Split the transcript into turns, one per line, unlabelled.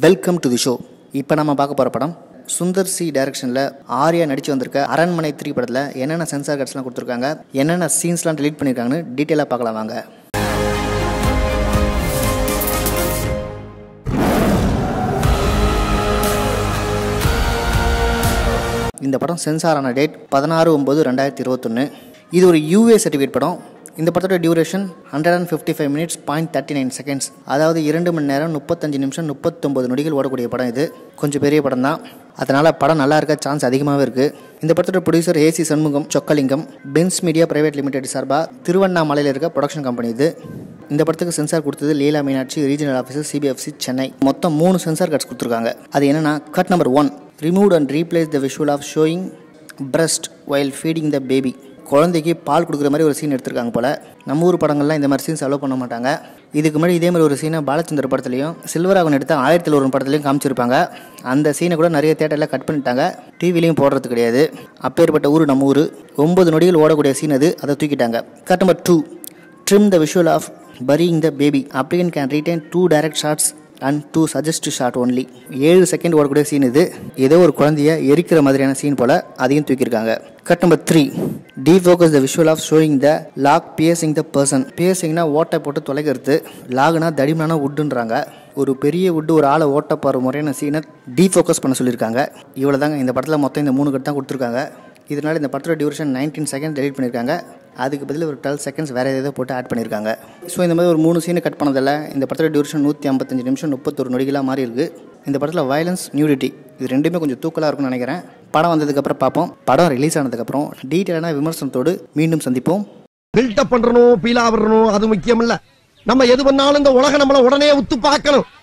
Welcome to the show இப்போ நம்ம பார்க்க போகிற படம் சுந்தர் சி டைரக்ஷனில் ஆர்யா நடித்து வந்திருக்க அரண்மனை த்ரீ படத்தில் என்னென்ன சென்சார் கார்ட்ஸ்லாம் கொடுத்துருக்காங்க என்னென்ன சீன்ஸ்லாம் delete பண்ணியிருக்காங்கன்னு டீட்டெயிலாக பார்க்கலாம் வாங்க இந்த படம் சென்சார் ஆன டேட் பதினாறு ஒம்பது ரெண்டாயிரத்தி இருபத்தொன்று இது ஒரு யூஏ சர்டிஃபிகேட் படம் இந்த படத்தோட duration hundred and fifty five minutes point thirty nine seconds அதாவது இரண்டு மணி நேரம் முப்பத்தஞ்சு நிமிஷம் முப்பத்தொம்பது நொடிகள் ஓடக்கூடிய படம் இது கொஞ்சம் பெரிய படம் தான் அதனால் படம் நல்லா இருக்க சான்ஸ் அதிகமாகவே இருக்குது இந்த படத்தோட producer AC Shanmugam Chockalingam Benz media private limited சார்பாக திருவண்ணாமலையில் இருக்க ப்ரொடக்ஷன் கம்பெனி இது இந்த படத்துக்கு சென்சார் கொடுத்தது Leela Meenakshi regional officer CBFC Chennai மொத்தம் மூணு சென்சார் கார்ட்ஸ் கொடுத்துருக்காங்க அது என்னன்னா cut number one remove and replace the visual of showing breast while feeding the baby குழந்தைக்கு பால் கொடுக்குற மாதிரி ஒரு சீன் எடுத்திருக்காங்க போல் நம்ம ஊர் படங்கள்லாம் இந்த மாதிரி சீன்ஸ் அலோவ் பண்ண மாட்டாங்க இதுக்கு முன்னாடி இதே மாதிரி ஒரு சீனை பாலச்சந்திர படத்துலையும் சில்வராகவன் எடுத்த ஆயிரத்தி ஒரு படத்துலையும் காமிச்சிருப்பாங்க அந்த சீனை கூட நிறைய தேட்டரில் கட் பண்ணிட்டாங்க டிவிலையும் போடுறது கிடையாது அப்பேற்பட்ட ஊர் நம்ம ஊர் ஒன்பது நொடிகள் ஓடக்கூடிய சீன் அது அதை தூக்கிட்டாங்க cut number two trim the visual of burying the baby. Applicant can retain two direct shots and two suggest shot only ஏழு செகண்ட் ஓடக்கூடிய சீன் இது ஏதோ ஒரு குழந்தைய எரிக்கிற மாதிரியான சீன் போல் அதையும் தூக்கியிருக்காங்க cut number three focus the visual of showing the lock piercing the person பியர்சிங்னா ஓட்டை போட்டு தொலைக்கிறது லாகுனா தடிமனான உட்டுன்றாங்க ஒரு பெரிய உட்டு ஒரு ஆளை ஓட்ட போகிற முறையான சீனை டீஃபோக்கஸ் பண்ண சொல்லியிருக்காங்க இவ்வளோ தாங்க இந்த படத்தில் மொத்தம் இந்த மூணு கட்டு தான் கொடுத்துருக்காங்க இதனால் இந்த படத்தோட டியூரேஷன் நைன்டீன் செகண்ட் டெலிட் பண்ணியிருக்காங்க அதுக்கு பதில் ஒரு டுவெல் செகண்ட்ஸ் வேறு ஏதோ போட்டு ஆட் பண்ணியிருக்காங்க ஸோ இந்த மாதிரி ஒரு மூணு சீனை கட் பண்ணதில் இந்த படத்தோட டியூரேஷன் நூற்றி ஐம்பத்தஞ்சு நிமிஷம் முப்பத்தொரு நொடிகளாக மாறி இருக்கு இந்த படத்தில் வயலன்ஸ் நியூடிட்டி இது ரெண்டுமே கொஞ்சம் தூக்கலாக இருக்கும்னு நினைக்கிறேன் படம் வந்ததுக்கப்புறம் பார்ப்போம் படம் ரிலீஸ் ஆனதுக்கப்புறம் டீட்டெயிலான விமர்சனத்தோடு மீண்டும் சந்திப்போம்
பில்டப் பண்றணும் பீலா விடணும் அது முக்கியம் இல்ல நம்ம எது பண்ணாலும் இந்த உலகம் நம்மள உடனே உத்து பார்க்கணும்